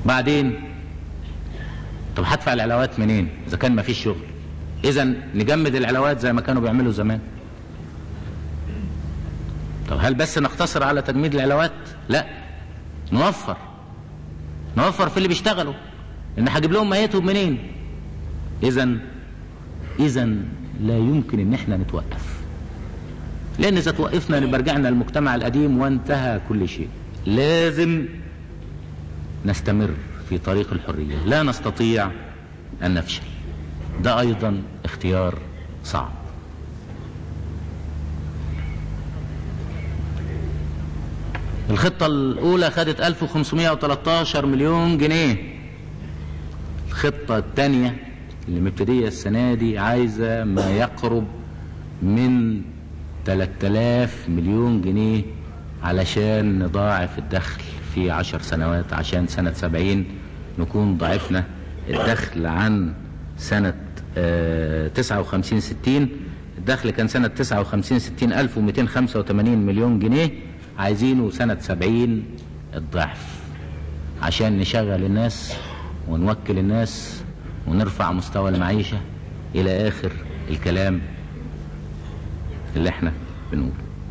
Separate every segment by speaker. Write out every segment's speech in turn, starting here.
Speaker 1: بعدين طب هدفع العلاوات منين اذا كان ما فيش شغل اذا نجمد العلاوات زي ما كانوا بيعملوا زمان طب هل بس نقتصر على تجميد العلاوات لا نوفر نوفر في اللي بيشتغلوا ان هجيب لهم ميتهم منين اذا اذا لا يمكن ان احنا نتوقف لان اذا توقفنا نبقى رجعنا للمجتمع القديم وانتهى كل شيء لازم نستمر في طريق الحريه لا نستطيع ان نفشل ده ايضا اختيار صعب الخطة الأولى خدت 1513 مليون جنيه الخطة الثانية اللي مبتدية السنة دي عايزة ما يقرب من 3000 مليون جنيه علشان نضاعف الدخل في عشر سنوات عشان سنة 70 نكون ضعفنا الدخل عن سنة آه 59 60 الدخل كان سنة 59 60 1285 مليون جنيه عايزينه سنة 70 الضعف عشان نشغل الناس ونوكل الناس ونرفع مستوى المعيشة إلى آخر الكلام اللي احنا بنقوله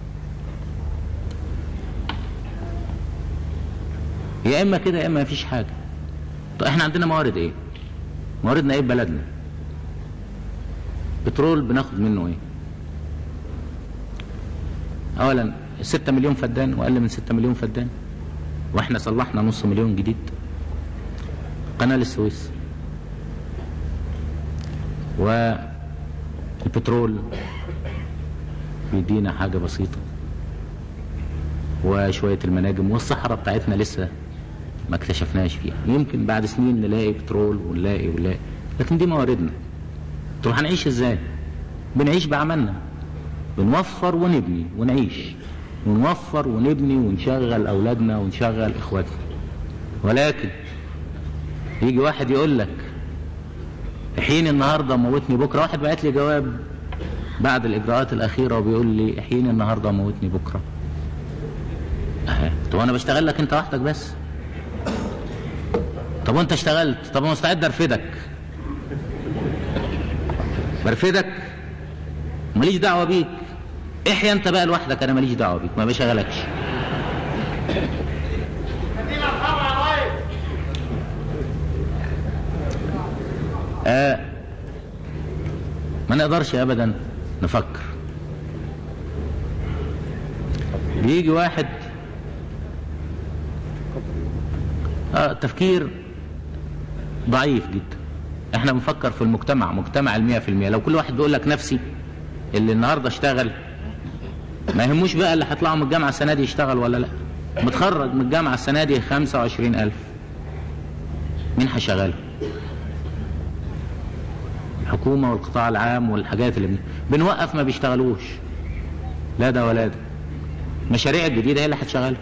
Speaker 1: يا إما كده يا إما مفيش حاجة طب احنا عندنا موارد ايه مواردنا ايه في بلدنا بترول بناخد منه ايه اولا ستة مليون فدان واقل من ستة مليون فدان واحنا صلحنا نص مليون جديد قناة السويس والبترول بيدينا حاجة بسيطة وشوية المناجم والصحراء بتاعتنا لسه ما اكتشفناش فيها يمكن بعد سنين نلاقي بترول ونلاقي ونلاقي لكن دي مواردنا طب هنعيش ازاي بنعيش بعملنا بنوفر ونبني ونعيش ونوفر ونبني ونشغل اولادنا ونشغل اخواتنا ولكن يجي واحد يقول لك حين النهارده موتني بكره واحد بعت لي جواب بعد الاجراءات الاخيره وبيقول لي حين النهارده موتني بكره أه. طب انا بشتغل لك انت وحدك بس طب وانت اشتغلت طب انا مستعد ارفدك برفدك ماليش دعوه بيك احيا انت بقى لوحدك انا ماليش دعوه بيك ما بشغلكش آه ما نقدرش ابدا نفكر بيجي واحد آه تفكير ضعيف جدا احنا بنفكر في المجتمع مجتمع المية في المية لو كل واحد بيقول لك نفسي اللي النهاردة اشتغل ما يهموش بقى اللي هيطلعوا من الجامعة السنة دي يشتغل ولا لا متخرج من الجامعة السنة دي خمسة وعشرين ألف مين هيشغله الحكومة والقطاع العام والحاجات اللي بن... بنوقف ما بيشتغلوش لا ده ولا ده المشاريع الجديدة هي اللي هتشغلها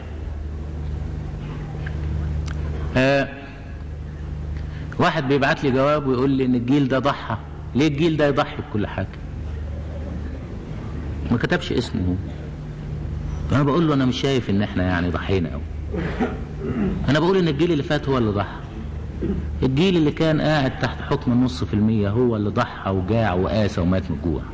Speaker 1: آه واحد بيبعت لي جواب ويقول لي ان الجيل ده ضحى ليه الجيل ده يضحي بكل حاجة ما كتبش اسمه هو فانا بقول له انا مش شايف ان احنا يعني ضحينا قوي انا بقول ان الجيل اللي فات هو اللي ضحى الجيل اللي كان قاعد تحت حكم النص في المية هو اللي ضحى وجاع وقاسى ومات من الجوع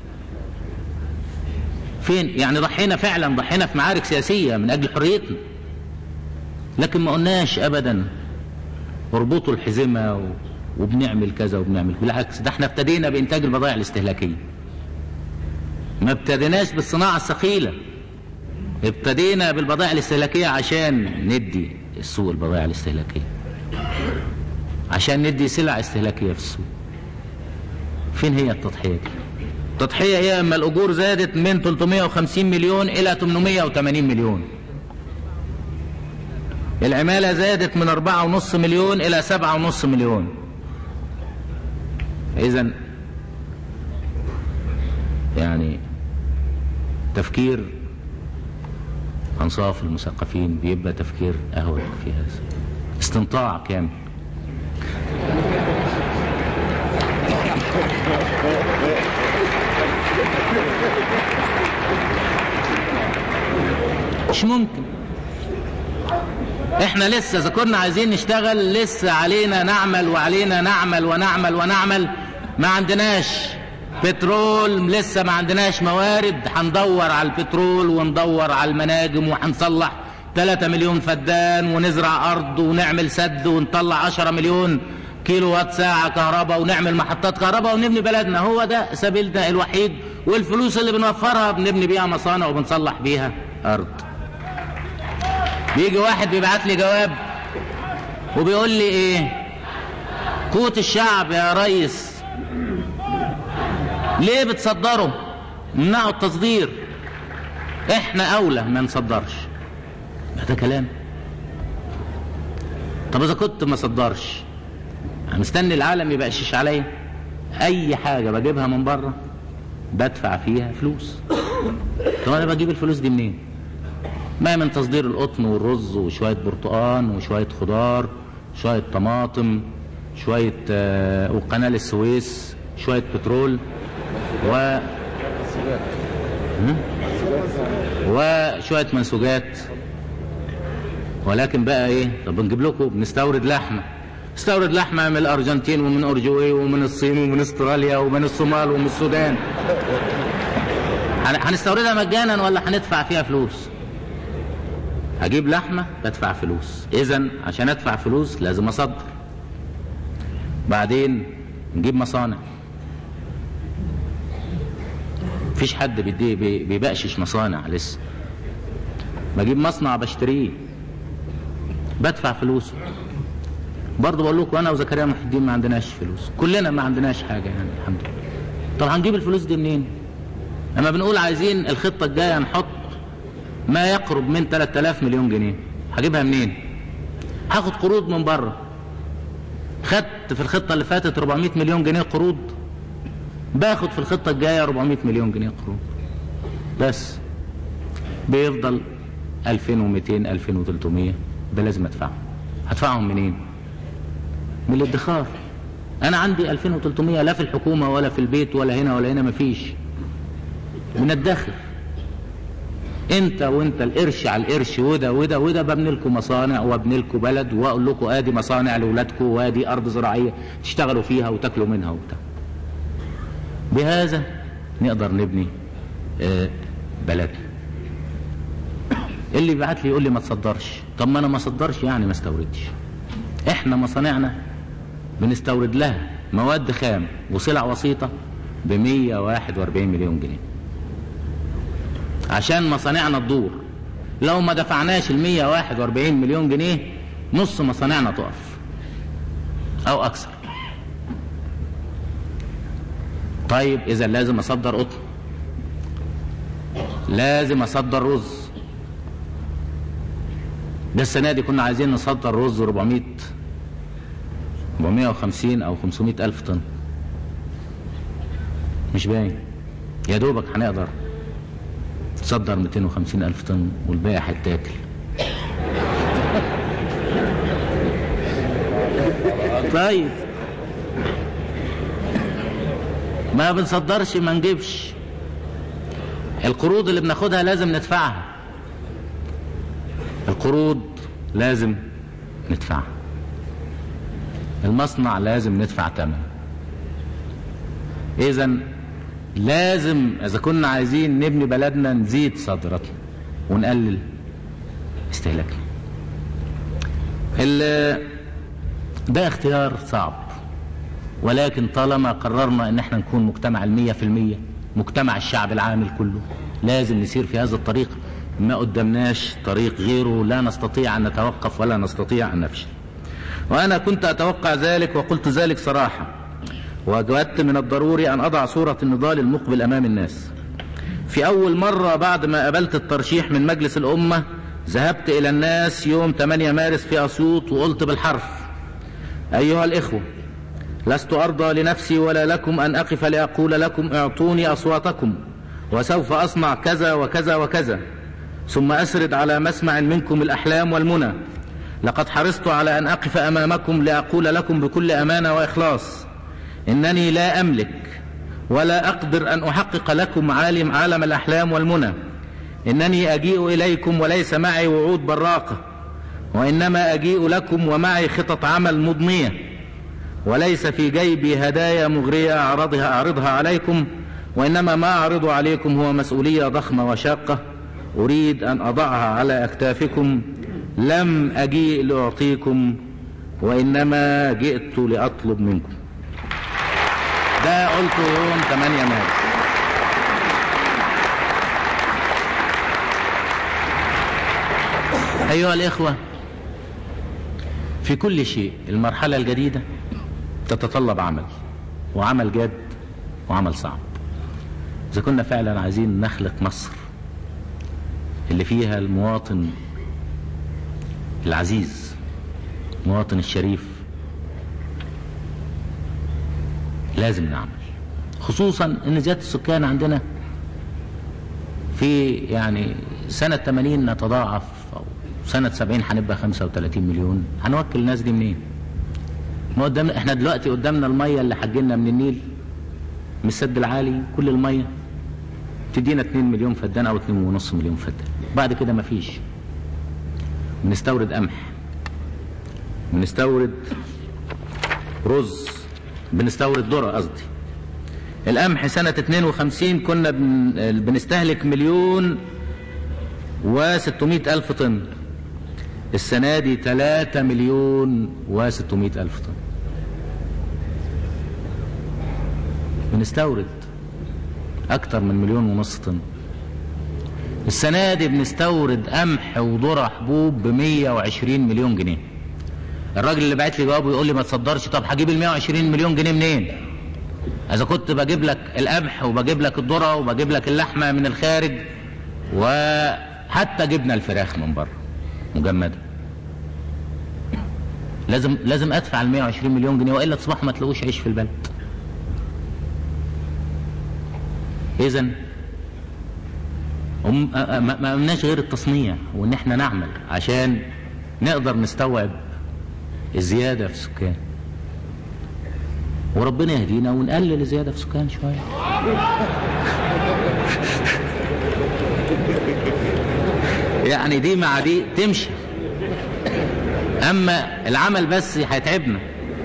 Speaker 1: فين يعني ضحينا فعلا ضحينا في معارك سياسية من اجل حريتنا لكن ما قلناش ابدا اربطوا الحزمة و... وبنعمل كذا وبنعمل بالعكس ده احنا ابتدينا بانتاج البضائع الاستهلاكية ما ابتديناش بالصناعة الثقيلة ابتدينا بالبضائع الاستهلاكية عشان ندي السوق البضائع الاستهلاكية عشان ندي سلع استهلاكية في السوق فين هي التضحية دي التضحية هي اما الأجور زادت من 350 مليون إلى 880 مليون العمالة زادت من أربعة ونص مليون إلى سبعة ونص مليون إذا يعني تفكير أنصاف المثقفين بيبقى تفكير أهون في هذا استنطاع كامل مش ممكن احنا لسه اذا كنا عايزين نشتغل لسه علينا نعمل وعلينا نعمل ونعمل ونعمل ما عندناش بترول لسه ما عندناش موارد هندور على البترول وندور على المناجم وهنصلح 3 مليون فدان ونزرع ارض ونعمل سد ونطلع 10 مليون كيلو وات ساعة كهرباء ونعمل محطات كهرباء ونبني بلدنا هو ده سبيلنا الوحيد والفلوس اللي بنوفرها بنبني بيها مصانع وبنصلح بيها ارض بيجي واحد بيبعت لي جواب وبيقول لي ايه قوت الشعب يا ريس ليه بتصدروا منعوا التصدير احنا اولى ما نصدرش ده كلام طب اذا كنت ما صدرش انا مستني العالم يبقشش عليا اي حاجه بجيبها من بره بدفع فيها فلوس طب انا بجيب الفلوس دي منين ما من تصدير القطن والرز وشويه برتقان وشويه خضار شويه طماطم شويه آه وقناه السويس شويه بترول و وشويه منسوجات ولكن بقى ايه طب بنجيب لكم بنستورد لحمه استورد لحمه من الارجنتين ومن اورجواي ومن الصين ومن استراليا ومن الصومال ومن السودان هنستوردها مجانا ولا هندفع فيها فلوس هجيب لحمه بدفع فلوس اذا عشان ادفع فلوس لازم اصدر بعدين نجيب مصانع مفيش حد بيديه بيبقشش مصانع لسه بجيب مصنع بشتريه بدفع فلوسه برضه بقول لكم انا وزكريا محي الدين ما عندناش فلوس كلنا ما عندناش حاجه يعني الحمد لله طب هنجيب الفلوس دي منين لما بنقول عايزين الخطه الجايه نحط ما يقرب من 3000 مليون جنيه هجيبها منين هاخد قروض من بره خدت في الخطه اللي فاتت 400 مليون جنيه قروض باخد في الخطه الجايه 400 مليون جنيه قروض بس بيفضل 2200 2300 ده لازم ادفعهم هدفعهم منين من الادخار انا عندي 2300 لا في الحكومه ولا في البيت ولا هنا ولا هنا مفيش من الدخل انت وانت القرش على القرش وده وده وده ببني لكم مصانع وابني لكم بلد واقول لكم ادي مصانع لاولادكم وادي ارض زراعيه تشتغلوا فيها وتاكلوا منها وبتاع بهذا نقدر نبني آه بلدنا اللي يبعت لي يقول لي ما تصدرش طب ما انا ما اصدرش يعني ما استوردش احنا مصانعنا بنستورد لها مواد خام وسلع وسيطه ب 141 مليون جنيه عشان مصانعنا تدور لو ما دفعناش ال 141 مليون جنيه نص مصانعنا تقف او اكثر طيب اذا لازم اصدر قطن لازم اصدر رز ده السنه دي كنا عايزين نصدر رز 400 450 او 500 الف طن مش باين يا دوبك هنقدر تصدر 250 الف طن والباقي هيتاكل طيب ما بنصدرش ما نجيبش القروض اللي بناخدها لازم ندفعها القروض لازم ندفعها المصنع لازم ندفع ثمن اذا لازم اذا كنا عايزين نبني بلدنا نزيد صادراتنا ونقلل استهلاكنا ده اختيار صعب ولكن طالما قررنا ان احنا نكون مجتمع المية في المية مجتمع الشعب العامل كله لازم نسير في هذا الطريق ما قدمناش طريق غيره لا نستطيع ان نتوقف ولا نستطيع ان نفشل وانا كنت اتوقع ذلك وقلت ذلك صراحه وجدت من الضروري ان اضع صوره النضال المقبل امام الناس في اول مره بعد ما قبلت الترشيح من مجلس الامه ذهبت الى الناس يوم 8 مارس في اسيوط وقلت بالحرف ايها الاخوه لست ارضى لنفسي ولا لكم ان اقف لاقول لكم اعطوني اصواتكم وسوف اصنع كذا وكذا وكذا ثم اسرد على مسمع منكم الاحلام والمنى لقد حرصت على ان اقف امامكم لاقول لكم بكل امانه واخلاص انني لا املك ولا اقدر ان احقق لكم عالم عالم الاحلام والمنى انني اجيء اليكم وليس معي وعود براقه وإنما أجيء لكم ومعي خطط عمل مضنية وليس في جيبي هدايا مغرية أعرضها أعرضها عليكم وإنما ما أعرض عليكم هو مسؤولية ضخمة وشاقة أريد أن أضعها على أكتافكم لم أجيء لأعطيكم وإنما جئت لأطلب منكم ده قلته يوم 8 مارس أيها الإخوة في كل شيء المرحلة الجديدة تتطلب عمل وعمل جاد وعمل صعب إذا كنا فعلا عايزين نخلق مصر اللي فيها المواطن العزيز المواطن الشريف لازم نعمل خصوصا ان زياده السكان عندنا في يعني سنه 80 نتضاعف او سنه 70 هنبقى 35 مليون هنوكل الناس دي منين؟ ما قدامنا احنا دلوقتي قدامنا الميه اللي حجلنا من النيل من السد العالي كل الميه تدينا 2 مليون فدان او 2.5 مليون فدان بعد كده مفيش بنستورد قمح بنستورد رز بنستورد ذره قصدي القمح سنة 52 كنا بن... بنستهلك مليون و600 ألف طن السنة دي 3 مليون و600 ألف طن بنستورد أكتر من مليون ونص طن السنة دي بنستورد قمح وذرة حبوب ب 120 مليون جنيه الراجل اللي بعت لي جواب يقول لي ما تصدرش طب هجيب ال 120 مليون جنيه منين؟ اذا كنت بجيب لك القمح وبجيب لك الذره وبجيب لك اللحمه من الخارج وحتى جبنا الفراخ من بره مجمده لازم لازم ادفع ال 120 مليون جنيه والا تصبح ما تلاقوش عيش في البلد اذا ما قمناش غير التصنيع وان احنا نعمل عشان نقدر نستوعب الزياده في السكان وربنا يهدينا ونقلل الزياده في السكان شويه يعني دي مع دي تمشي اما العمل بس هيتعبنا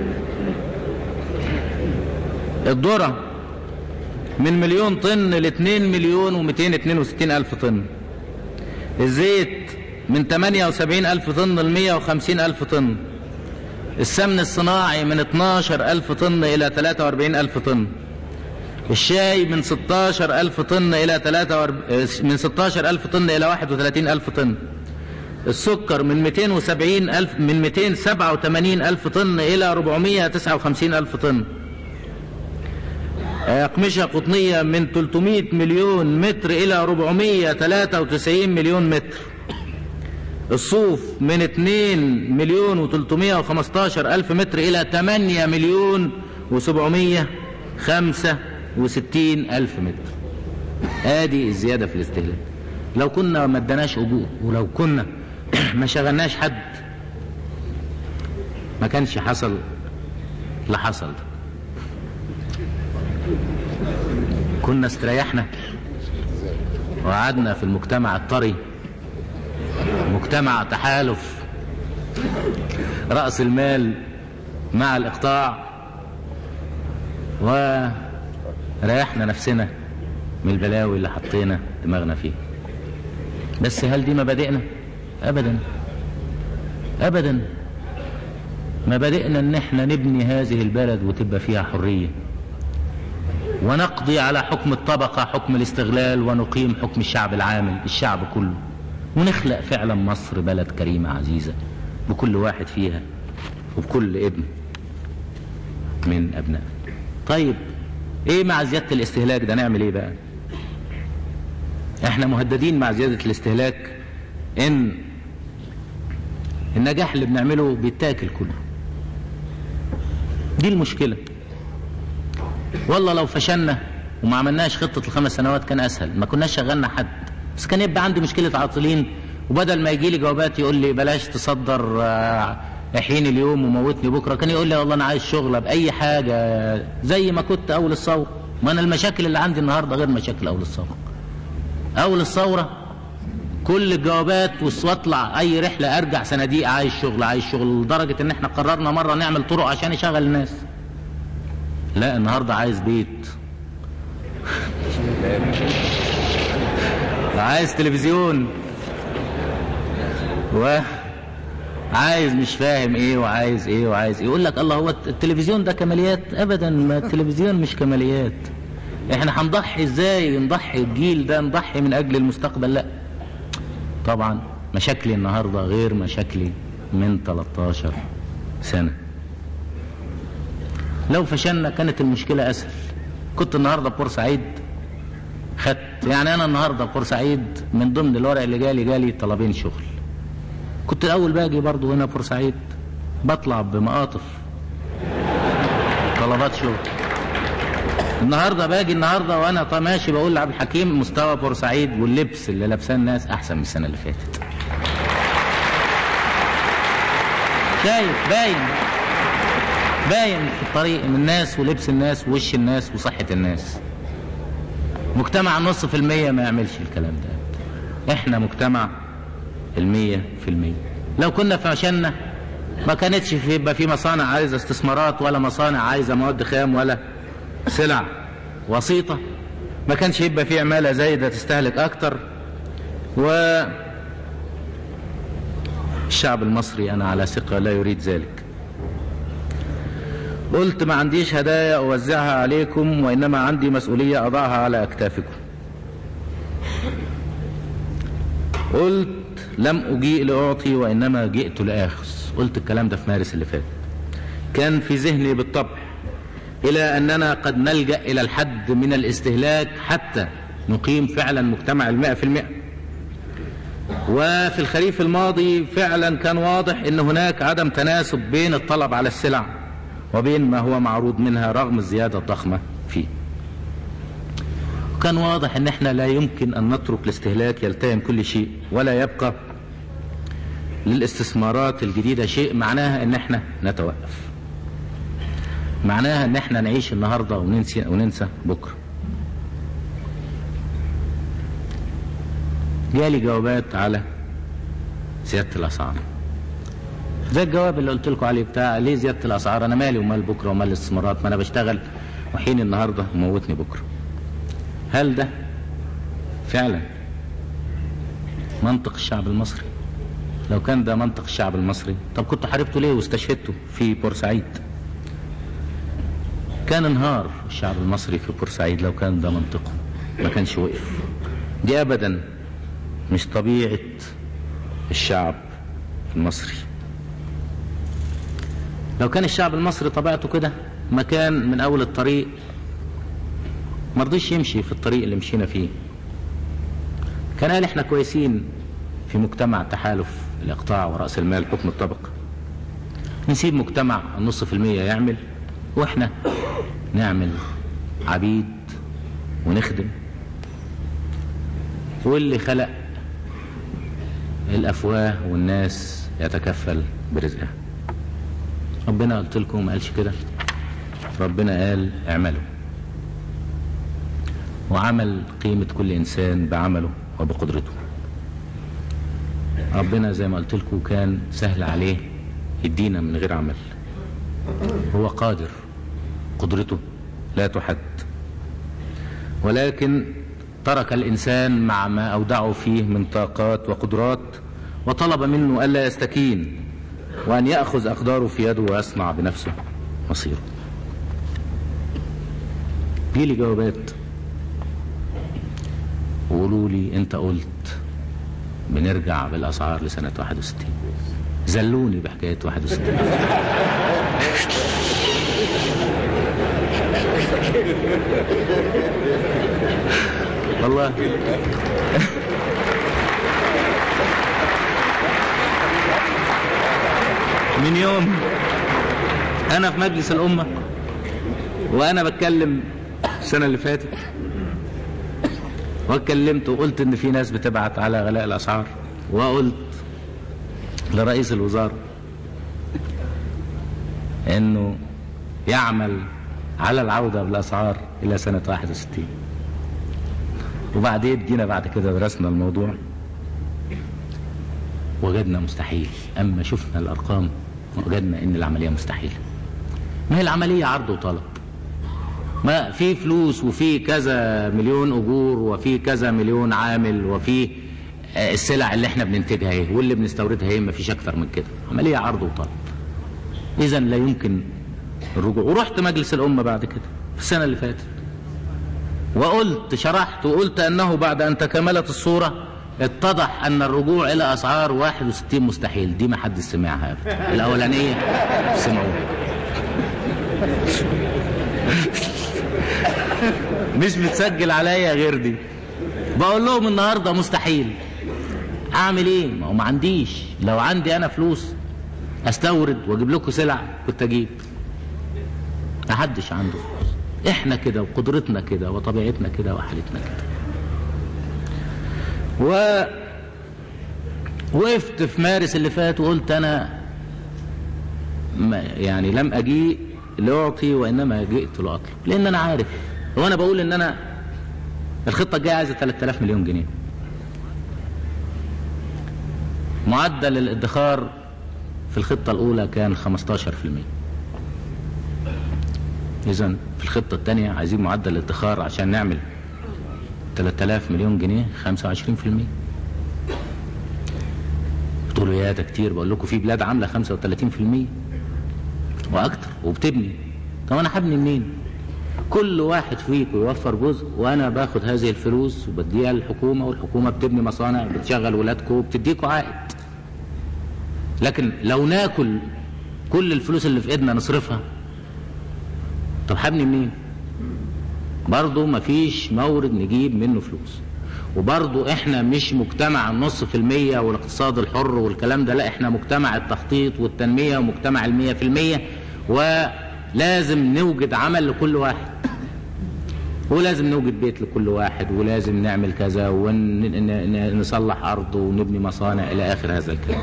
Speaker 1: الذره من مليون طن ل 2 مليون و262 الف طن الزيت من 78 الف طن ل 150 الف طن السمن الصناعي من 12 ألف طن إلى 43 ألف طن الشاي من 16 ألف طن إلى 43 من 16 ألف طن إلى 31 ألف طن السكر من 270 ألف من 287 ألف طن إلى 459 ألف طن أقمشة قطنية من 300 مليون متر إلى 493 مليون متر الصوف من 2 مليون و315 ألف متر إلى 8 مليون و765 ألف متر آدي الزيادة في الاستهلاك لو كنا ما اداناش أجور ولو كنا ما شغلناش حد ما كانش حصل اللي حصل ده كنا استريحنا وقعدنا في المجتمع الطري مجتمع تحالف رأس المال مع الإقطاع وريحنا نفسنا من البلاوي اللي حطينا دماغنا فيها بس هل دي مبادئنا أبدا أبدا مبادئنا ان احنا نبني هذه البلد وتبقى فيها حرية ونقضي على حكم الطبقة حكم الاستغلال ونقيم حكم الشعب العامل الشعب كله ونخلق فعلا مصر بلد كريمة عزيزة بكل واحد فيها وبكل ابن من أبناء طيب ايه مع زيادة الاستهلاك ده نعمل ايه بقى احنا مهددين مع زيادة الاستهلاك ان النجاح اللي بنعمله بيتاكل كله دي المشكلة والله لو فشلنا وما عملناش خطة الخمس سنوات كان أسهل ما كناش شغلنا حد بس كان يبقى عندي مشكلة عاطلين وبدل ما يجي لي جوابات يقول لي بلاش تصدر احييني اليوم وموتني بكرة كان يقول لي والله أنا عايز شغلة بأي حاجة زي ما كنت أول الثورة ما أنا المشاكل اللي عندي النهاردة غير مشاكل أول الثورة أول الثورة كل الجوابات وس- واطلع اي رحله ارجع صناديق عايز شغل عايز شغل لدرجه ان احنا قررنا مره نعمل طرق عشان يشغل الناس لا النهارده عايز بيت عايز تلفزيون و عايز مش فاهم ايه وعايز ايه وعايز ايه يقول لك الله هو التلفزيون ده كماليات ابدا ما التلفزيون مش كماليات احنا هنضحي ازاي نضحي الجيل ده نضحي من اجل المستقبل لا طبعا مشاكلي النهارده غير مشاكلي من 13 سنه لو فشلنا كانت المشكله اسهل كنت النهارده في بورسعيد خدت يعني انا النهارده في بورسعيد من ضمن الورق اللي جالي جالي طلبين شغل كنت الاول باجي برضه هنا بورسعيد بطلع بمقاطف طلبات شغل النهارده باجي النهارده وانا طا- ماشي بقول لعبد الحكيم مستوى بورسعيد واللبس اللي لابساه الناس احسن من السنه اللي فاتت شايف باين باين في الطريق من الناس ولبس الناس ووش الناس وصحة الناس مجتمع نص في المية ما يعملش الكلام ده احنا مجتمع المية في المية لو كنا فشلنا ما كانتش في يبقى في مصانع عايزة استثمارات ولا مصانع عايزة مواد خام ولا سلع وسيطة ما كانش يبقى في عمالة زايدة تستهلك أكتر و الشعب المصري أنا على ثقة لا يريد ذلك قلت ما عنديش هدايا أوزعها عليكم وإنما عندي مسؤولية أضعها على أكتافكم قلت لم أجيء لأعطي وإنما جئت لآخذ قلت الكلام ده في مارس اللي فات كان في ذهني بالطبع إلى أننا قد نلجأ إلى الحد من الاستهلاك حتى نقيم فعلا مجتمع المئة في المئة وفي الخريف الماضي فعلا كان واضح أن هناك عدم تناسب بين الطلب على السلع وبين ما هو معروض منها رغم الزيادة الضخمة فيه وكان واضح ان احنا لا يمكن ان نترك الاستهلاك يلتئم كل شيء ولا يبقى للاستثمارات الجديدة شيء معناها ان احنا نتوقف معناها ان احنا نعيش النهاردة وننسى, وننسى بكرة جالي جوابات على زيادة الأسعار زي الجواب اللي قلت لكم عليه بتاع ليه زيادة الأسعار أنا مالي ومال بكرة ومال الاستثمارات ما أنا بشتغل وحين النهاردة وموتني بكرة هل ده فعلا منطق الشعب المصري لو كان ده منطق الشعب المصري طب كنتوا حاربتوا ليه واستشهدتوا في بورسعيد كان انهار الشعب المصري في بورسعيد لو كان ده منطقه ما كانش وقف دي ابدا مش طبيعة الشعب المصري لو كان الشعب المصري طبيعته كده ما كان من اول الطريق ما رضيش يمشي في الطريق اللي مشينا فيه كان قال احنا كويسين في مجتمع تحالف الاقطاع ورأس المال حكم الطبقة نسيب مجتمع النص في المية يعمل واحنا نعمل عبيد ونخدم واللي خلق الافواه والناس يتكفل برزقها ربنا قلت لكم ما قالش كده ربنا قال اعملوا وعمل قيمة كل إنسان بعمله وبقدرته ربنا زي ما قلت لكم كان سهل عليه يدينا من غير عمل هو قادر قدرته لا تحد ولكن ترك الإنسان مع ما أودعه فيه من طاقات وقدرات وطلب منه ألا يستكين وأن يأخذ أقداره في يده ويصنع بنفسه مصيره جيلي جوابات وقولوا لي انت قلت بنرجع بالاسعار لسنة 61 زلوني بحكاية 61 والله من يوم انا في مجلس الامة وانا بتكلم السنة اللي فاتت واتكلمت وقلت ان في ناس بتبعت على غلاء الاسعار وقلت لرئيس الوزراء انه يعمل على العودة بالاسعار الى سنة 61 وبعدين جينا بعد كده درسنا الموضوع وجدنا مستحيل أما شفنا الأرقام وجدنا إن العملية مستحيلة ما هي العملية عرض وطلب ما في فلوس وفي كذا مليون أجور وفي كذا مليون عامل وفي آه، السلع اللي احنا بننتجها ايه واللي بنستوردها ايه مفيش أكتر من كده عملية عرض وطلب إذا لا يمكن الرجوع ورحت مجلس الأمة بعد كده في السنة اللي فاتت وقلت شرحت وقلت أنه بعد أن تكملت الصورة اتضح أن الرجوع إلى أسعار 61 مستحيل دي ما حد سمعها أبدا الأولانية سمعوها مش بتسجل عليا غير دي بقول لهم النهارده مستحيل اعمل ايه ما هو ما عنديش لو عندي انا فلوس استورد واجيب لكم سلع كنت اجيب ما حدش عنده فلوس احنا كده وقدرتنا كده وطبيعتنا كده وحالتنا كده و وقفت في مارس اللي فات وقلت انا ما يعني لم اجيء لاعطي وانما جئت لاطلب لان انا عارف هو انا بقول ان انا الخطه الجايه عايزه 3000 مليون جنيه معدل الادخار في الخطه الاولى كان 15% اذا في الخطه الثانيه عايزين معدل الادخار عشان نعمل 3000 مليون جنيه 25% بتقولوا يا ده كتير بقول لكم في بلاد عامله 35% واكتر وبتبني طب انا هبني منين كل واحد فيكم يوفر جزء وانا باخد هذه الفلوس وبديها للحكومه والحكومه بتبني مصانع بتشغل ولادكم وبتديكوا عائد لكن لو ناكل كل الفلوس اللي في ايدنا نصرفها طب هبني منين برضه مفيش مورد نجيب منه فلوس وبرضه احنا مش مجتمع النص في المية والاقتصاد الحر والكلام ده لا احنا مجتمع التخطيط والتنمية ومجتمع المية في المية ولازم نوجد عمل لكل واحد ولازم نوجد بيت لكل واحد ولازم نعمل كذا ونصلح أرض ونبني مصانع إلى آخر هذا الكلام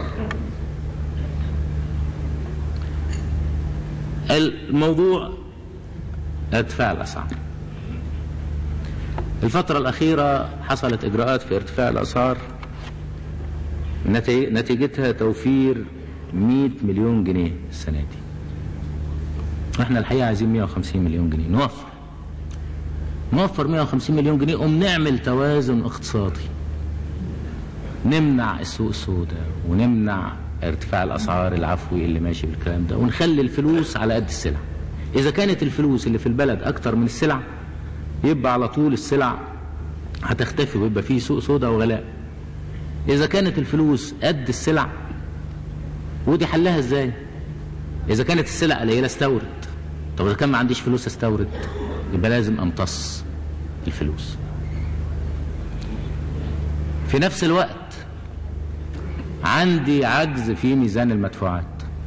Speaker 1: الموضوع ارتفاع الأسعار الفترة الأخيرة حصلت إجراءات في ارتفاع الأسعار نتي- نتيجتها توفير 100 مليون جنيه السنة دي احنا الحقيقة عايزين 150 مليون جنيه نوفر نوفر 150 مليون جنيه قوم نعمل توازن اقتصادي نمنع السوق السوداء ونمنع ارتفاع الاسعار العفوي اللي ماشي بالكلام ده ونخلي الفلوس على قد السلع اذا كانت الفلوس اللي في البلد اكتر من السلع يبقى على طول السلع هتختفي ويبقى فيه سوق سوداء وغلاء اذا كانت الفلوس قد السلع ودي حلها ازاي اذا كانت السلع قليله استورد طب اذا كان ما عنديش فلوس استورد يبقى لازم امتص الفلوس في نفس الوقت عندي عجز في ميزان المدفوعات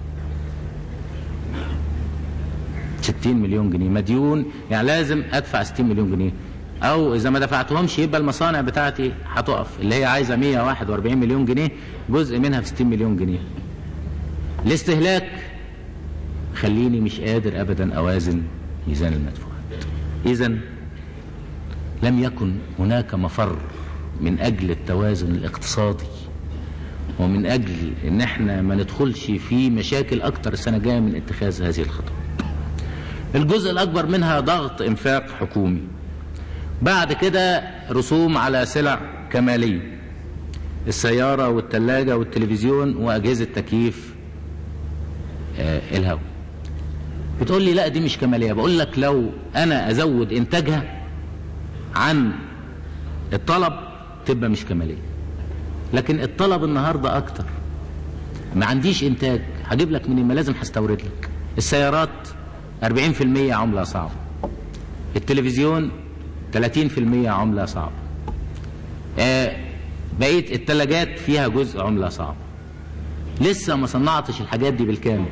Speaker 1: 60 مليون جنيه مديون يعني لازم ادفع 60 مليون جنيه او اذا ما دفعتهمش يبقى المصانع بتاعتي هتقف اللي هي عايزه 141 مليون جنيه جزء منها في 60 مليون جنيه الاستهلاك خليني مش قادر ابدا اوازن ميزان المدفوعات اذا لم يكن هناك مفر من اجل التوازن الاقتصادي ومن اجل ان احنا ما ندخلش في مشاكل اكتر السنه الجايه من اتخاذ هذه الخطوه الجزء الاكبر منها ضغط انفاق حكومي بعد كده رسوم على سلع كماليه السياره والثلاجه والتلفزيون واجهزه تكييف آه الهواء بتقول لي لا دي مش كماليه بقول لك لو انا ازود انتاجها عن الطلب تبقى مش كماليه لكن الطلب النهارده اكتر ما عنديش انتاج هجيب لك منين ما لازم هستورد لك السيارات 40% عمله صعبه التلفزيون 30% عمله صعبه آه بقيه الثلاجات فيها جزء عمله صعبه لسه ما صنعتش الحاجات دي بالكامل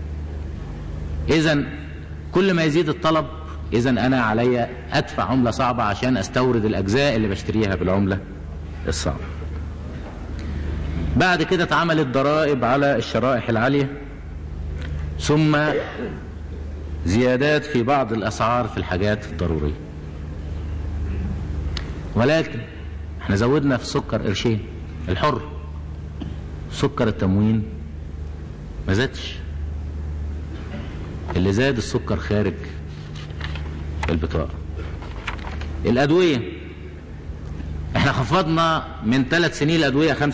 Speaker 1: اذا كل ما يزيد الطلب اذا انا عليا ادفع عمله صعبه عشان استورد الاجزاء اللي بشتريها بالعمله الصعبه بعد كده اتعملت ضرائب على الشرائح العاليه ثم زيادات في بعض الاسعار في الحاجات الضروريه ولكن احنا زودنا في السكر قرشين الحر سكر التموين ما زادش اللي زاد السكر خارج البطاقة الأدوية احنا خفضنا من ثلاث سنين الأدوية 25%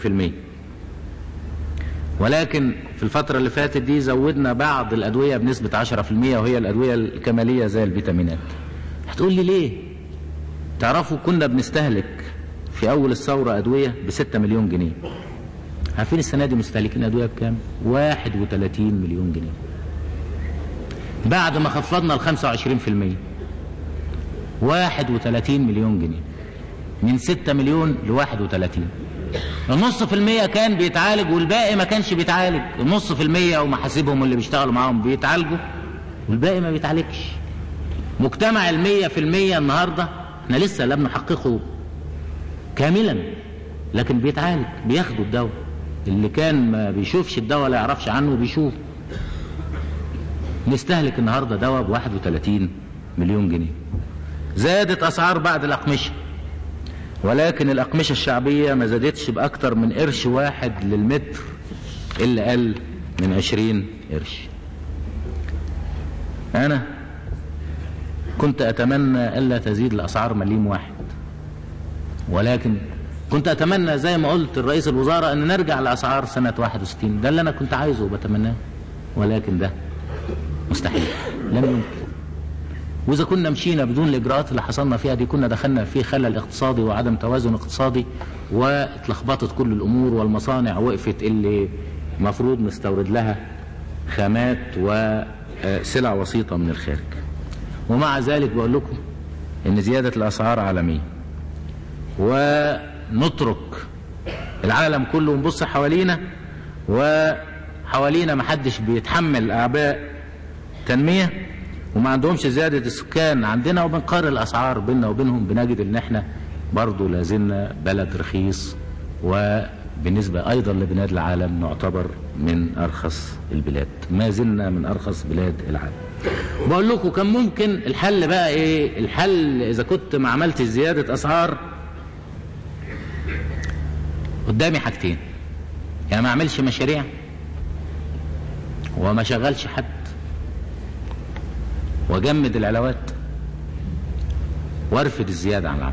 Speaker 1: ولكن في الفترة اللي فاتت دي زودنا بعض الأدوية بنسبة 10% وهي الأدوية الكمالية زي الفيتامينات هتقول لي ليه تعرفوا كنا بنستهلك في أول الثورة أدوية بستة مليون جنيه عارفين السنة دي مستهلكين أدوية بكام 31 مليون جنيه بعد ما خفضنا ال 25% 31 مليون جنيه من 6 مليون ل 31 النص في المية كان بيتعالج والباقي ما كانش بيتعالج النص في المية ومحاسبهم اللي بيشتغلوا معاهم بيتعالجوا والباقي ما بيتعالجش مجتمع المية في المية النهاردة احنا لسه لم نحققه كاملا لكن بيتعالج بياخدوا الدواء اللي كان ما بيشوفش الدواء لا يعرفش عنه بيشوف نستهلك النهارده دواء ب 31 مليون جنيه زادت اسعار بعض الاقمشه ولكن الاقمشه الشعبيه ما زادتش باكتر من قرش واحد للمتر اللي قل من 20 قرش انا كنت اتمنى الا تزيد الاسعار مليم واحد ولكن كنت اتمنى زي ما قلت الرئيس الوزراء ان نرجع لاسعار سنه 61 ده اللي انا كنت عايزه وبتمناه ولكن ده مستحيل لم يمكن واذا كنا مشينا بدون الاجراءات اللي حصلنا فيها دي كنا دخلنا في خلل اقتصادي وعدم توازن اقتصادي واتلخبطت كل الامور والمصانع وقفت اللي مفروض نستورد لها خامات وسلع وسيطه من الخارج ومع ذلك بقول لكم ان زياده الاسعار عالميه ونترك العالم كله ونبص حوالينا وحوالينا محدش بيتحمل اعباء تنميه وما عندهمش زياده السكان عندنا وبنقارن الاسعار بيننا وبينهم بنجد ان احنا برضه لازلنا بلد رخيص وبالنسبه ايضا لبلاد العالم نعتبر من ارخص البلاد ما زلنا من ارخص بلاد العالم بقول لكم كان ممكن الحل بقى ايه الحل اذا كنت ما عملتش زياده اسعار قدامي حاجتين يعني ما اعملش مشاريع وما شغلش حد واجمد العلاوات وارفد الزياده عن العمل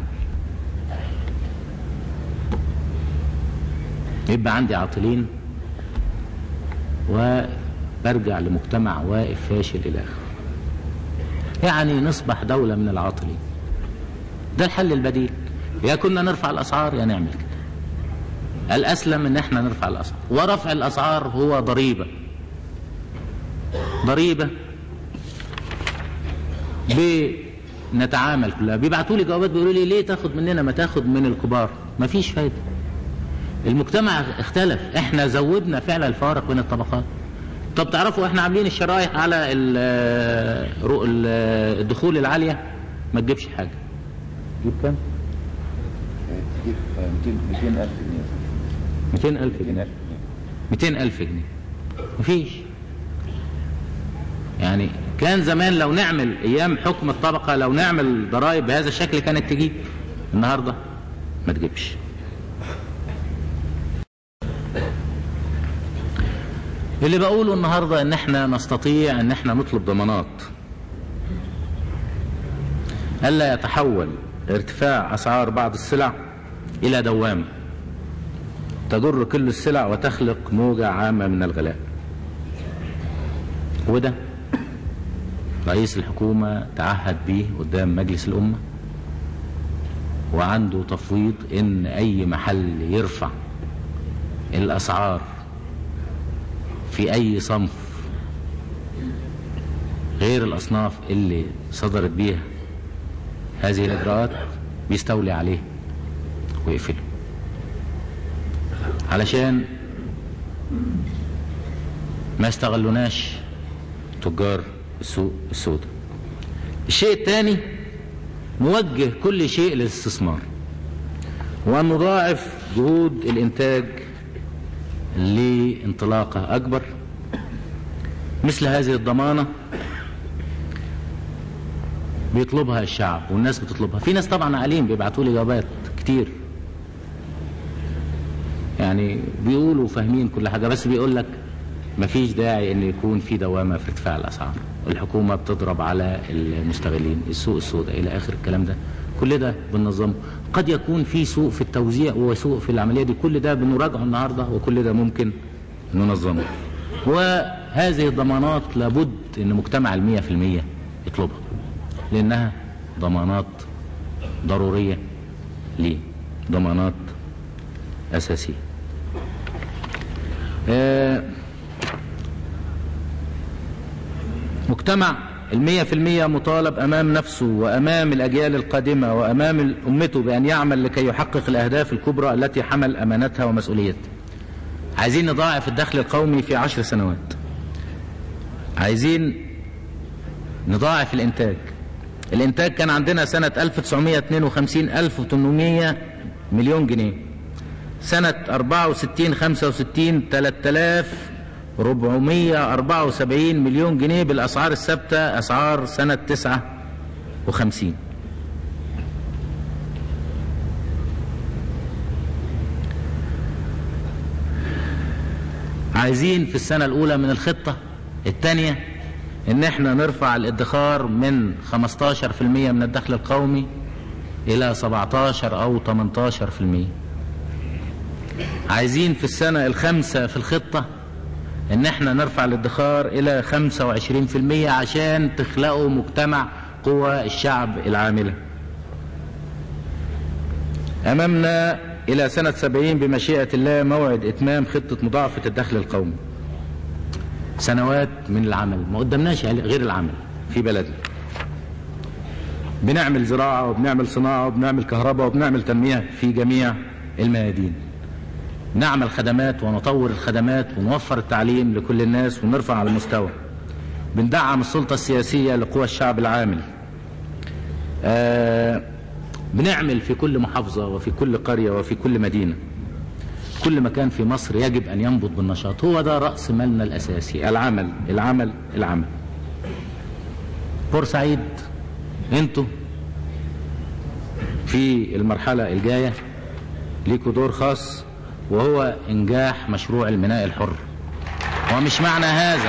Speaker 1: يبقى عندي عاطلين وبرجع لمجتمع واقف فاشل الى اخره يعني نصبح دوله من العاطلين ده الحل البديل يا كنا نرفع الاسعار يا نعمل كده الاسلم ان احنا نرفع الاسعار ورفع الاسعار هو ضريبه ضريبه بنتعامل كلها بيبعتوا لي جوابات بيقولوا لي ليه تاخد مننا ما تاخد من الكبار ما فيش فايده المجتمع اختلف احنا زودنا فعلا الفارق بين الطبقات طب تعرفوا احنا عاملين الشرايح على الدخول العاليه ما تجيبش حاجه تجيب كام
Speaker 2: تجيب 200000 جنيه
Speaker 1: 200000 جنيه 200000 جنيه مفيش يعني كان زمان لو نعمل ايام حكم الطبقه لو نعمل ضرائب بهذا الشكل كانت تجيب النهارده ما تجيبش اللي بقوله النهارده ان احنا نستطيع ان احنا نطلب ضمانات الا يتحول ارتفاع اسعار بعض السلع الى دوامه تجر كل السلع وتخلق موجة عامة من الغلاء وده رئيس الحكومة تعهد به قدام مجلس الأمة وعنده تفويض إن أي محل يرفع الأسعار في أي صنف غير الأصناف اللي صدرت بيها هذه الإجراءات بيستولي عليه ويقفله علشان ما استغلوناش تجار السوق السوداء الشيء الثاني نوجه كل شيء للاستثمار وأن نضاعف جهود الإنتاج لانطلاقة أكبر مثل هذه الضمانة بيطلبها الشعب والناس بتطلبها في ناس طبعا عالين بيبعتوا لي جوابات كتير يعني بيقولوا فاهمين كل حاجة بس بيقول لك مفيش داعي ان يكون في دوامة في ارتفاع الاسعار الحكومة بتضرب على المستغلين السوق السوداء الى اخر الكلام ده كل ده بننظمه قد يكون في سوء في التوزيع وسوء في العملية دي كل ده بنراجعه النهاردة وكل ده ممكن ننظمه وهذه الضمانات لابد ان مجتمع المية في المية يطلبها لانها ضمانات ضرورية ليه ضمانات أساسية آه، مجتمع المية في المية مطالب أمام نفسه وأمام الأجيال القادمة وأمام أمته بأن يعمل لكي يحقق الأهداف الكبرى التي حمل أمانتها ومسؤوليتها عايزين نضاعف الدخل القومي في عشر سنوات عايزين نضاعف الإنتاج الإنتاج كان عندنا سنة 1952 1800 مليون جنيه سنة 64 65 3474 مليون جنيه بالأسعار الثابتة أسعار سنة 59 عايزين في السنة الأولى من الخطة الثانية إن احنا نرفع الادخار من 15% من الدخل القومي إلى 17 أو 18% عايزين في السنة الخامسة في الخطة ان احنا نرفع الادخار الى 25% عشان تخلقوا مجتمع قوى الشعب العاملة امامنا الى سنة 70 بمشيئة الله موعد اتمام خطة مضاعفة الدخل القومي سنوات من العمل ما قدمناش غير العمل في بلدنا بنعمل زراعة وبنعمل صناعة وبنعمل كهرباء وبنعمل تنمية في جميع الميادين نعمل خدمات ونطور الخدمات ونوفر التعليم لكل الناس ونرفع على المستوى بندعم السلطة السياسية لقوى الشعب العامل آه بنعمل في كل محافظة وفي كل قرية وفي كل مدينة كل مكان في مصر يجب أن ينبض بالنشاط هو ده رأس مالنا الأساسي العمل العمل العمل بورسعيد انتوا في المرحلة الجاية ليكوا دور خاص وهو انجاح مشروع الميناء الحر ومش معنى هذا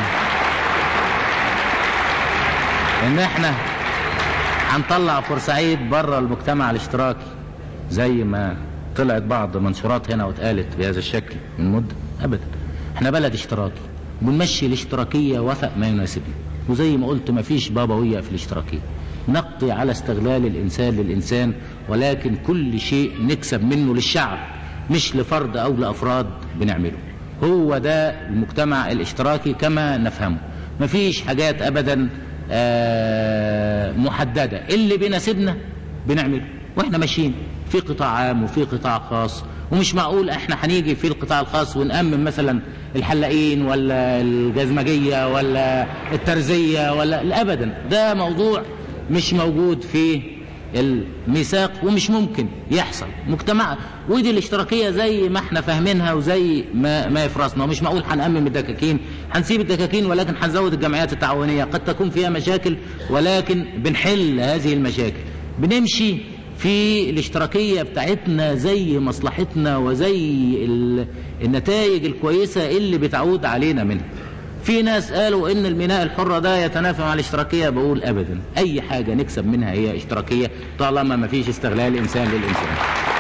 Speaker 1: ان احنا هنطلع بورسعيد بره المجتمع الاشتراكي زي ما طلعت بعض منشورات هنا واتقالت بهذا الشكل من مدة ابدا احنا بلد اشتراكي بنمشي الاشتراكية وفق ما يناسبنا وزي ما قلت مفيش بابوية في الاشتراكية نقضي على استغلال الانسان للانسان ولكن كل شيء نكسب منه للشعب مش لفرد او لافراد بنعمله هو ده المجتمع الاشتراكي كما نفهمه مفيش حاجات ابدا آه محددة اللي بيناسبنا بنعمله واحنا ماشيين في قطاع عام وفي قطاع خاص ومش معقول احنا هنيجي في القطاع الخاص ونأمن مثلا الحلاقين ولا الجزمجية ولا الترزية ولا لا ابدا ده موضوع مش موجود في الميثاق ومش ممكن يحصل مجتمع ودي الاشتراكية زي ما احنا فاهمينها وزي ما, ما يفرصنا ومش معقول هنأمم الدكاكين هنسيب الدكاكين ولكن هنزود الجمعيات التعاونية قد تكون فيها مشاكل ولكن بنحل هذه المشاكل بنمشي في الاشتراكية بتاعتنا زي مصلحتنا وزي النتائج الكويسة اللي بتعود علينا منها في ناس قالوا ان الميناء الحرة ده يتنافى مع الاشتراكية بقول ابدا اي حاجة نكسب منها هي اشتراكية طالما ما فيش استغلال انسان للانسان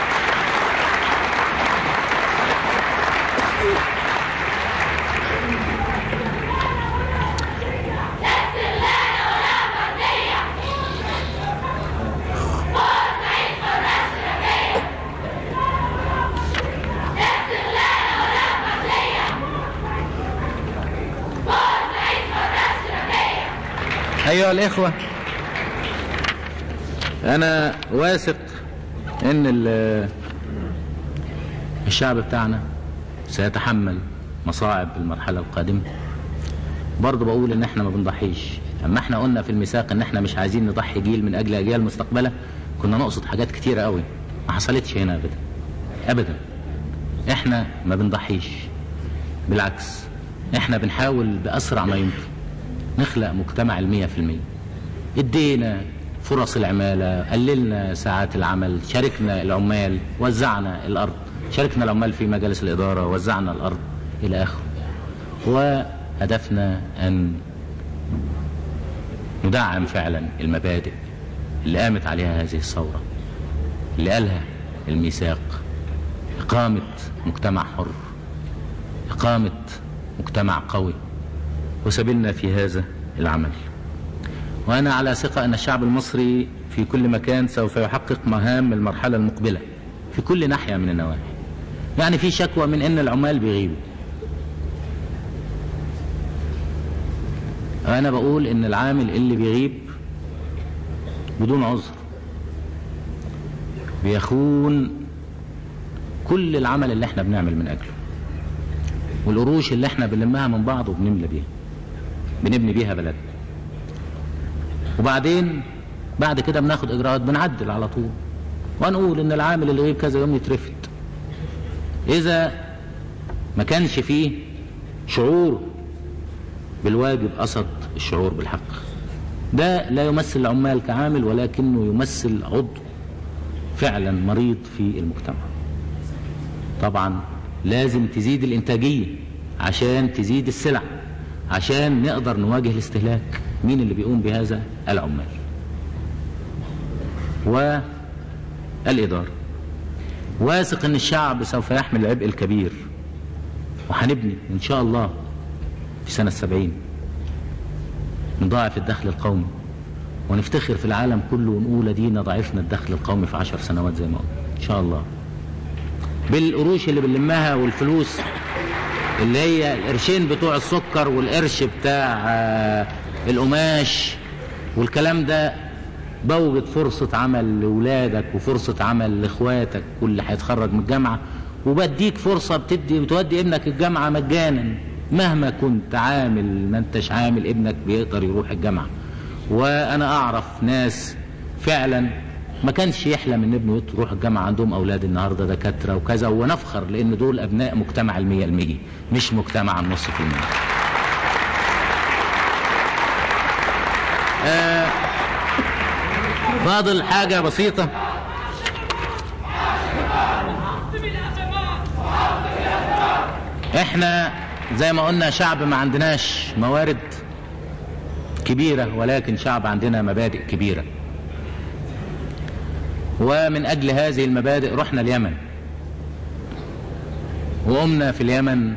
Speaker 1: أيها الإخوة أنا واثق إن الشعب بتاعنا سيتحمل مصاعب المرحلة القادمة برضه بقول إن إحنا ما بنضحيش أما إحنا قلنا في الميثاق إن إحنا مش عايزين نضحي جيل من أجل أجيال مستقبلة كنا نقصد حاجات كتيرة قوي ما حصلتش هنا أبدا أبدا إحنا ما بنضحيش بالعكس إحنا بنحاول بأسرع ما يمكن نخلق مجتمع المية في المية ادينا فرص العمالة قللنا ساعات العمل شاركنا العمال وزعنا الأرض شاركنا العمال في مجالس الإدارة وزعنا الأرض إلى آخره وهدفنا أن ندعم فعلا المبادئ اللي قامت عليها هذه الثورة اللي قالها الميثاق إقامة مجتمع حر إقامة مجتمع قوي وسبلنا في هذا العمل وأنا على ثقة أن الشعب المصري في كل مكان سوف يحقق مهام المرحلة المقبلة في كل ناحية من النواحي يعني في شكوى من أن العمال بيغيبوا أنا بقول إن العامل اللي بيغيب بدون عذر بيخون كل العمل اللي احنا بنعمل من أجله والقروش اللي احنا بنلمها من بعض وبنملى بيها بنبني بيها بلدنا وبعدين بعد كده بناخد اجراءات بنعدل على طول ونقول ان العامل اللي غيب كذا يوم يترفد اذا ما كانش فيه شعور بالواجب قصد الشعور بالحق ده لا يمثل العمال كعامل ولكنه يمثل عضو فعلا مريض في المجتمع طبعا لازم تزيد الانتاجيه عشان تزيد السلع عشان نقدر نواجه الاستهلاك مين اللي بيقوم بهذا العمال والإدارة واثق ان الشعب سوف يحمل العبء الكبير وهنبني ان شاء الله في سنة السبعين نضاعف الدخل القومي ونفتخر في العالم كله ونقول ادينا ضاعفنا الدخل القومي في عشر سنوات زي ما قلنا ان شاء الله بالقروش اللي بنلمها والفلوس اللي هي القرشين بتوع السكر والقرش بتاع آه، القماش والكلام ده بوجد فرصة عمل لولادك وفرصة عمل لاخواتك واللي هيتخرج من الجامعة وبديك فرصة بتدي بتودي ابنك الجامعة مجانا مهما كنت عامل ما انتش عامل ابنك بيقدر يروح الجامعة وانا اعرف ناس فعلا ما كانش يحلم ان ابنه يروح الجامعة عندهم اولاد النهاردة دكاترة وكذا ونفخر لان دول ابناء مجتمع المية المية مش مجتمع النص في المية آه فاضل حاجة بسيطة احنا زي ما قلنا شعب ما عندناش موارد كبيرة ولكن شعب عندنا مبادئ كبيرة ومن أجل هذه المبادئ رحنا اليمن وقمنا في اليمن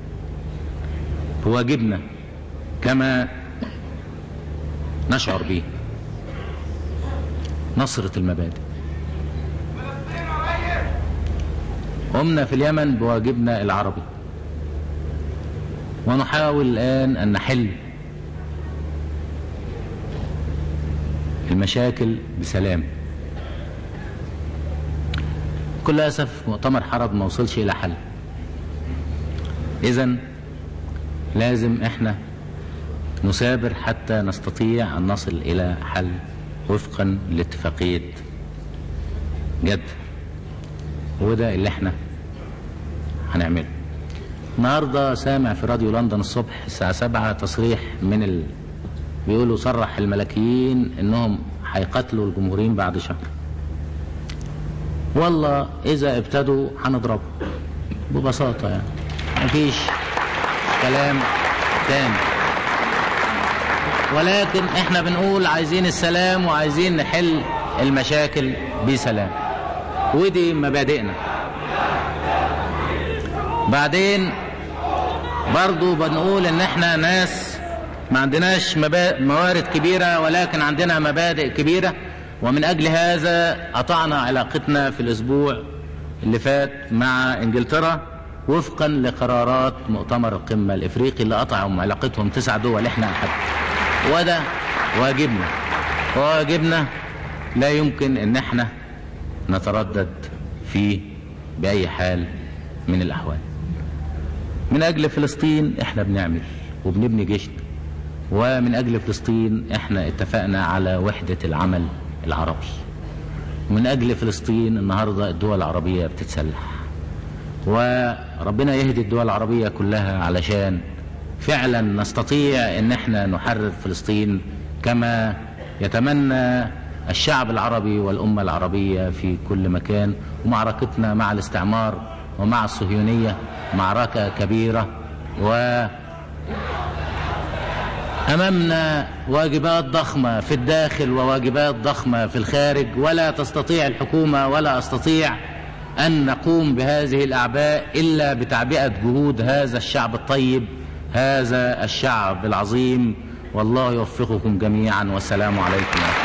Speaker 1: بواجبنا كما نشعر به نصرة المبادئ قمنا في اليمن بواجبنا العربي ونحاول الآن أن نحل المشاكل بسلام كل أسف مؤتمر حرب ما وصلش إلى حل إذا لازم إحنا نثابر حتى نستطيع أن نصل إلى حل وفقا لاتفاقية جد وده اللي احنا هنعمله النهارده سامع في راديو لندن الصبح الساعة سبعة تصريح من ال... بيقولوا صرح الملكيين انهم هيقتلوا الجمهوريين بعد شهر والله اذا ابتدوا هنضربهم ببساطة يعني مفيش كلام تاني ولكن احنا بنقول عايزين السلام وعايزين نحل المشاكل بسلام ودي مبادئنا بعدين برضو بنقول ان احنا ناس ما عندناش مبا... موارد كبيرة ولكن عندنا مبادئ كبيرة ومن اجل هذا قطعنا علاقتنا في الاسبوع اللي فات مع انجلترا وفقا لقرارات مؤتمر القمة الافريقي اللي قطعوا علاقتهم تسع دول احنا احد وده واجبنا وواجبنا لا يمكن ان احنا نتردد فيه باي حال من الاحوال من اجل فلسطين احنا بنعمل وبنبني جيشنا ومن اجل فلسطين احنا اتفقنا على وحدة العمل العربي من اجل فلسطين النهاردة الدول العربية بتتسلح وربنا يهدي الدول العربية كلها علشان فعلا نستطيع ان احنا نحرر فلسطين كما يتمنى الشعب العربي والأمة العربية في كل مكان ومعركتنا مع الاستعمار ومع الصهيونية معركة كبيرة و أمامنا واجبات ضخمة في الداخل وواجبات ضخمة في الخارج ولا تستطيع الحكومة ولا أستطيع أن نقوم بهذه الأعباء إلا بتعبئة جهود هذا الشعب الطيب هذا الشعب العظيم والله يوفقكم جميعا والسلام عليكم ورحمة الله